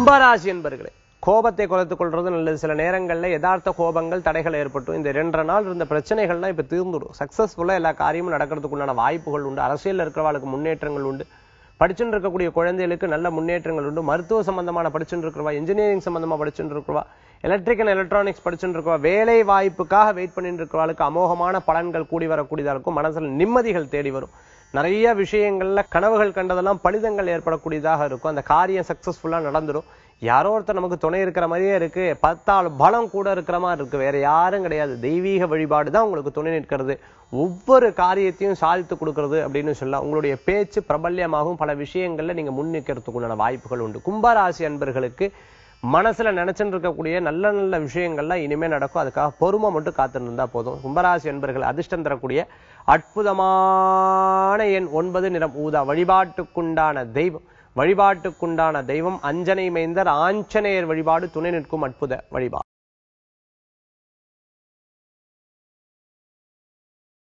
கும்பராசி என்பர்களே கோபத்தை குறைத்துக் கொள்றது நல்லது சில நேரங்கள்ல யதார்த்த கோபங்கள் தடைகள் ஏற்பட்டும் இந்த ரெண்டரை நாள் இருந்த பிரச்சனைகள்லாம் இப்ப தீர்ந்துடும் சக்சஸ்ஃபுல்லா எல்லா காரியமும் நடக்கிறதுக்குண்டான வாய்ப்புகள் உண்டு அரசியல் இருக்கிறவாளுக்கு முன்னேற்றங்கள் உண்டு படிச்சுட்டு இருக்கக்கூடிய குழந்தைகளுக்கு நல்ல முன்னேற்றங்கள் உண்டு மருத்துவ சம்பந்தமான படிச்சுட்டு இருக்கிறவா இன்ஜினியரிங் சம்பந்தமா படிச்சுட்டு இருக்கிறவா எலக்ட்ரிக்கல் எலக்ட்ரானிக்ஸ் படிச்சுட்டு இருக்கிறவா வேலை வாய்ப்புக்காக வெயிட் பண்ணிட்டு இருக்கிறவாளுக்கு அமோகமான பலன்கள் கூடி வரக்கூடியதா இருக்கும் மனசுல நிம்மதிகள் தேடி வரும் நிறைய விஷயங்கள்ல கனவுகள் கண்டதெல்லாம் பலிதங்கள் ஏற்படக்கூடியதாக இருக்கும் அந்த காரியம் சக்சஸ்ஃபுல்லா நடந்துரும் யாரோ ஒருத்தர் நமக்கு துணை இருக்கிற மாதிரியே இருக்கு பத்தாள் பலம் கூட இருக்கிற மாதிரி இருக்கு வேற யாரும் கிடையாது தெய்வீக வழிபாடு தான் உங்களுக்கு துணை நிற்கிறது ஒவ்வொரு காரியத்தையும் சாதித்து கொடுக்கிறது அப்படின்னு சொல்லலாம் உங்களுடைய பேச்சு பிரபல்யமாகும் பல விஷயங்கள்ல நீங்க முன்னிக்கிறதுக்குண்டான வாய்ப்புகள் உண்டு கும்பராசி அன்பர்களுக்கு மனசுல நினைச்சுட்டு இருக்கக்கூடிய நல்ல நல்ல விஷயங்கள்லாம் இனிமே நடக்கும் அதுக்காக பொறுமை மட்டும் காத்துட்டு இருந்தா போதும் கும்பராசி அன்பர்கள் அதிர்ஷ்டம் தரக்கூடிய அற்புதமான எண் ஒன்பது நிறம் ஊதா வழிபாட்டுக்குண்டான தெய்வம் வழிபாட்டுக்குண்டான தெய்வம் அஞ்சனை மைந்தர் ஆஞ்சநேயர் வழிபாடு துணை நிற்கும் அற்புத வழிபாடு